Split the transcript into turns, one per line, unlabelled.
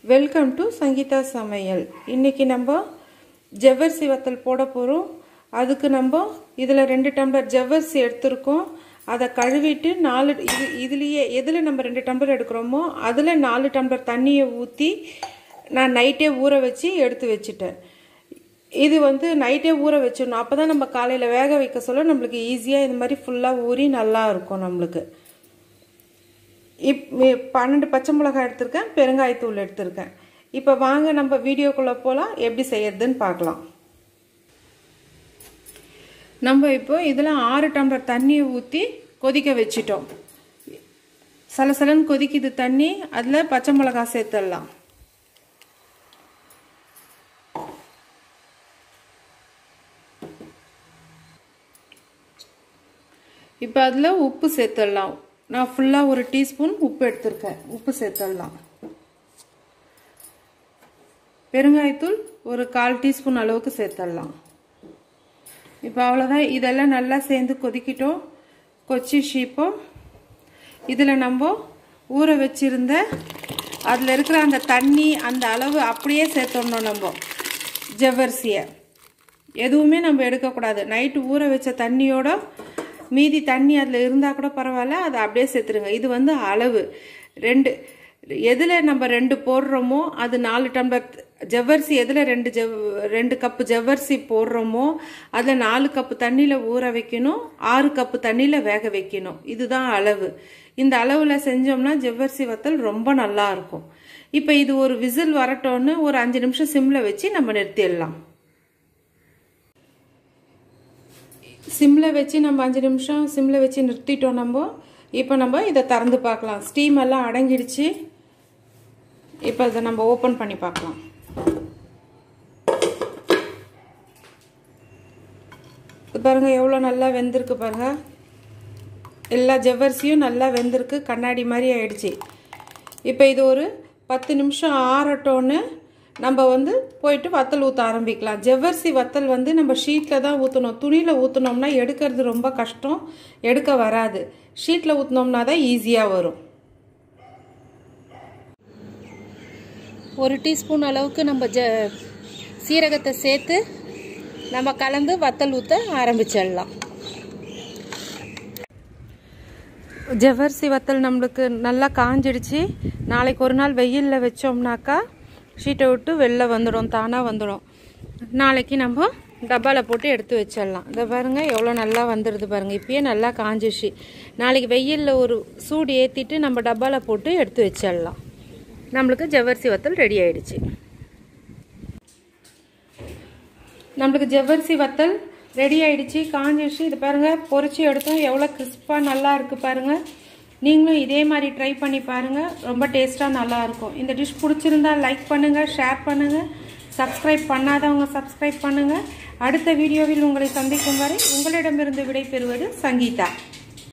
welcome to Sangeetha சமையல் இன்றைக்கி நம்ம ஜவ்வரிசி வத்தல் போட போகிறோம் அதுக்கு நம்ம இதில் ரெண்டு டம்ளர் ஜவ்வரிசி எடுத்திருக்கோம் அதை கழுவிட்டு நாலு இது இதுலேயே எதில் நம்ம ரெண்டு டம்ளர் எடுக்கிறோமோ அதில் நாலு டம்ளர் தண்ணியை ஊற்றி நான் நைட்டே ஊற வச்சு எடுத்து வச்சுட்டேன் இது வந்து நைட்டே ஊற வச்சிடணும் அப்போ தான் நம்ம காலையில் வேக வைக்க சொல்ல நம்மளுக்கு ஈஸியாக இது மாதிரி ஃபுல்லாக ஊறி நல்லா இருக்கும் நம்மளுக்கு இப் பன்னெண்டு பச்சை மிளகாய் எடுத்திருக்கேன் பெருங்காயத்தூள் எடுத்திருக்கேன் இப்போ வாங்க நம்ம வீடியோக்குள்ளே போகலாம் எப்படி செய்யறதுன்னு பார்க்கலாம் நம்ம இப்போ இதில் ஆறு டம்ளர் தண்ணியை ஊற்றி கொதிக்க வச்சிட்டோம் சலசலன்னு கொதிக்குது தண்ணி அதில் பச்சை மிளகாய் சேர்த்துடலாம் இப்போ அதில் உப்பு சேர்த்துடலாம் நான் ஃபுல்லாக ஒரு டீஸ்பூன் உப்பு எடுத்திருக்கேன் உப்பு சேர்த்துடலாம் பெருங்காயத்தூள் ஒரு கால் டீஸ்பூன் அளவுக்கு சேர்த்துடலாம் இப்போ அவ்வளோதான் இதெல்லாம் நல்லா சேர்ந்து கொதிக்கிட்டோம் கொச்சி ஷீப்போம் இதில் நம்ம ஊற வச்சிருந்த அதில் இருக்கிற அந்த தண்ணி அந்த அளவு அப்படியே சேர்த்துடணும் நம்ம ஜவ்வரிசியை எதுவுமே நம்ம எடுக்கக்கூடாது நைட்டு ஊற வச்ச தண்ணியோட மீதி தண்ணி அதில் இருந்தால் கூட பரவாயில்ல அதை அப்படியே சேர்த்துருங்க இது வந்து அளவு ரெண்டு எதில் நம்ம ரெண்டு போடுறோமோ அது நாலு டம்ளர் ஜவ்வரிசி எதில் ரெண்டு ஜவ் ரெண்டு கப்பு ஜவ்வரிசி போடுறோமோ அதில் நாலு கப்பு தண்ணியில் ஊற வைக்கணும் ஆறு கப்பு தண்ணியில் வேக வைக்கணும் இதுதான் அளவு இந்த அளவில் செஞ்சோம்னா ஜவ்வரிசி வத்தல் ரொம்ப நல்லா இருக்கும் இப்போ இது ஒரு விசில் வரட்டோன்னு ஒரு அஞ்சு நிமிஷம் சிம்மில் வச்சு நம்ம நிறுத்திடலாம் சிம்மில் வச்சு நம்ம அஞ்சு நிமிஷம் சிம்மில் வச்சு நிறுத்திட்டோம் நம்ம இப்போ நம்ம இதை திறந்து பார்க்கலாம் ஸ்டீம் எல்லாம் அடங்கிடுச்சு இப்போ இதை நம்ம ஓப்பன் பண்ணி பார்க்கலாம் பாருங்கள் எவ்வளோ நல்லா வெந்திருக்கு பாருங்கள் எல்லா ஜவ்வரிசியும் நல்லா வெந்திருக்கு கண்ணாடி மாதிரி ஆயிடுச்சு இப்போ இது ஒரு பத்து நிமிஷம் ஆறட்டோன்னு நம்ம வந்து போயிட்டு வத்தல் ஊற்ற ஆரம்பிக்கலாம் ஜவ்வரிசி வத்தல் வந்து நம்ம ஷீட்டில் தான் ஊற்றணும் துணியில் ஊற்றினோம்னா எடுக்கிறது ரொம்ப கஷ்டம் எடுக்க வராது ஷீட்டில் ஊற்றினோம்னா தான் ஈஸியாக வரும் ஒரு டீஸ்பூன் அளவுக்கு நம்ம ஜ சீரகத்தை சேர்த்து நம்ம கலந்து வத்தல் ஊற்ற ஆரம்பிச்சிடலாம் ஜவ்வரிசி வத்தல் நம்மளுக்கு நல்லா காஞ்சிடுச்சு நாளைக்கு ஒரு நாள் வெயிலில் வச்சோம்னாக்கா ஷீட்டை விட்டு வெளில வந்துடும் தானாக வந்துடும் நாளைக்கு நம்ம டப்பாவில் போட்டு எடுத்து வச்சிடலாம் இதை பாருங்கள் எவ்வளோ நல்லா வந்துடுது பாருங்கள் இப்பயே நல்லா காஞ்சிச்சு நாளைக்கு வெயிலில் ஒரு சூடு ஏற்றிட்டு நம்ம டப்பாவில் போட்டு எடுத்து வச்சிடலாம் நம்மளுக்கு ஜவ்வரிசி வத்தல் ரெடி ஆயிடுச்சு நம்மளுக்கு ஜவ்வரிசி வத்தல் ரெடி ஆயிடுச்சு காஞ்சிடுச்சு இது பாருங்கள் பொறிச்சு எடுத்தோம் எவ்வளோ கிறிஸ்பாக நல்லா இருக்குது பாருங்கள் நீங்களும் இதே மாதிரி ட்ரை பண்ணி பாருங்கள் ரொம்ப டேஸ்ட்டாக நல்லாயிருக்கும் இந்த டிஷ் பிடிச்சிருந்தா லைக் பண்ணுங்கள் ஷேர் பண்ணுங்கள் சப்ஸ்கிரைப் பண்ணாதவங்க சப்ஸ்கிரைப் பண்ணுங்கள் அடுத்த வீடியோவில் உங்களை சந்திக்கும் வரை உங்களிடமிருந்து விடை பெறுவது சங்கீதா